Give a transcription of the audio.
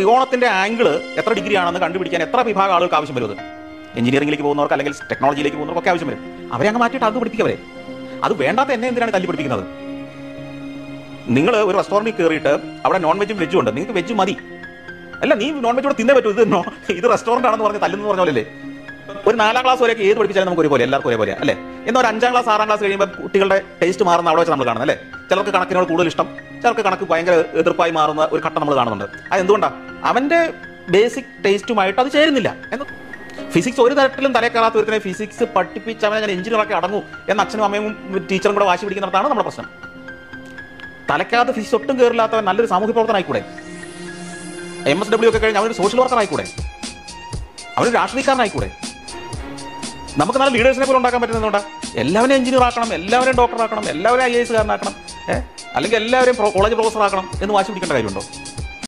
ത്രികോണത്തിന്റെ ആംഗിൾ എത്ര ഡിഗ്രി ആണെന്ന് കണ്ടുപിടിക്കാൻ എത്ര വിഭാഗം ആളുകൾക്ക് ആവശ്യം വരും അത് എഞ്ചിനീയറിംഗിലേക്ക് പോകുന്നവർക്ക് അല്ലെങ്കിൽ ടെക്നോളജിയിലേക്ക് പോകുന്നവർക്കൊക്കെ ആവശ്യം വരും അവരെ അങ്ങ് മാറ്റിയിട്ട് അത് പഠിപ്പിക്കവരെ അത് വേണ്ടാത്ത എന്നെ എന്തിനാണ് തല്ലി പഠിപ്പിക്കുന്നത് നിങ്ങൾ ഒരു റെസ്റ്റോറൻറ്റിൽ കയറിയിട്ട് അവിടെ നോൺ വെജും വെജും ഉണ്ട് നിങ്ങൾക്ക് വെജ് മതി അല്ല നീ നോൺ വെജ് കൂടെ തിന്നേ പറ്റൂ ഇത് നോ- ഇത് റെസ്റ്റോറന്റ് ആണെന്ന് പറഞ്ഞ് തല്ലുന്നു പറഞ്ഞ പോലെ ഒരു നാലാം ക്ലാസ് വരെയൊക്കെ ഏത് പഠിപ്പിച്ചാലും നമുക്ക് ഒരുപോലെ എല്ലാവർക്കും ഒരുപോലെ അല്ലേ എന്നാൽ ഒരു അഞ്ചാം ക്ലാസ് ആറാം ക്ലാസ് കഴിയുമ്പോൾ കുട്ടികളുടെ ടേസ്റ്റ് മാറുന്ന അവിടെ വെച്ച് നമ്മൾ കാണുന്നത് അല്ലേ ചിലർക്ക് കണക്കിനോട് കൂടുതൽ ഇഷ്ടം ചിലർക്ക് കണക്ക് ഭയങ്കര എതിർപ്പായി മാറുന്ന ഒരു ഘട്ടം നമ്മൾ കാണുന്നുണ്ട് അത് എന്തുകൊണ്ടാണ് അവന്റെ ബേസിക് ടേസ്റ്റുമായിട്ട് അത് ചേരുന്നില്ല എന്ന് ഫിസിക്സ് ഒരു തരത്തിലും തലേ കയറാത്ത ഒരുത്തിനെ ഫിസിക്സ് പഠിപ്പിച്ച് അവനെ ഞാൻ എഞ്ചിനീയറൊക്കെ അടങ്ങൂ എന്ന അച്ഛനും അമ്മയും ടീച്ചറും കൂടെ വാശി പിടിക്കുന്നിടത്താണ് നമ്മുടെ പ്രശ്നം തലക്കകത്ത് ഫിസിക്സ് ഒട്ടും കയറില്ലാത്തവൻ നല്ലൊരു സാമൂഹ്യ പ്രവർത്തനം ആയിക്കൂടെ എം എസ് ഡബ്ല്യു ഒക്കെ കഴിഞ്ഞ് അവനൊരു സോഷ്യൽ വർക്കർ ആയിക്കൂടെ അവനൊരു രാഷ്ട്രീയക്കാരനായിക്കൂടെ നമുക്ക് നല്ല ലീഡേഴ്സിനെ പോലെ ഉണ്ടാക്കാൻ പറ്റുന്നതുകൊണ്ടാ എല്ലാവരും എഞ്ചിനീയർ ആക്കണം എല്ലാവരും ഡോക്ടർ ആക്കണം എല്ലാവരും ഐ എസ് കാരനാക്കണം ഏഹ് അല്ലെങ്കിൽ എല്ലാവരും കോളേജ് പ്രൊഫസർ ആക്കണം എന്ന് വാശി പിടിക്കേണ്ട കാര്യമുണ്ടോ